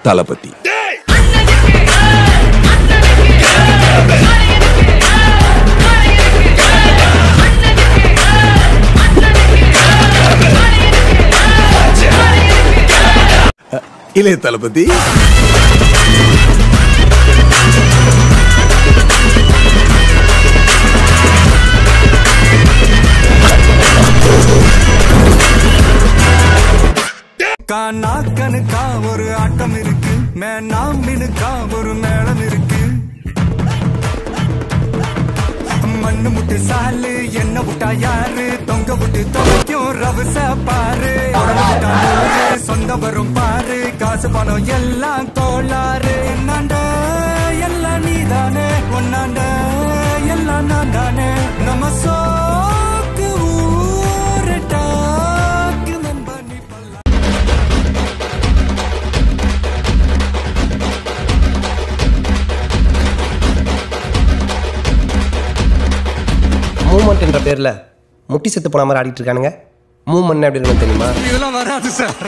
தளபதி இளைய தளபதி நாக்கனுக்கா ஒரு ஆட்டம் இருக்கு மேனா மினுக்கா ஒரு மேளம் இருக்கு மண்ணு முட்டு சாலு என்ன விட்டா யாரு தொங்க விட்டு தொலைக்கும் ரவச பாரு உடம்பு விட்டா நூறு, சொந்தம் வரும் பாரு காசு பணம் எல்லாம் கோளாறு என்னாண்ட எல்லாம் நீதானே ஒன்னாண்ட எல்லாம் நான் தானே நம்ம சோக்கு ஊரு டாக்கு நம்ப நீ பல்ல மூமெண்ட் என்ற பேர்ல முட்டி செத்து போன மாதிரி ஆடிட்டு இருக்கானுங்க மூமெண்ட் எப்படி இருக்குன்னு தெரியுமா இதெல்லாம் வராது சார்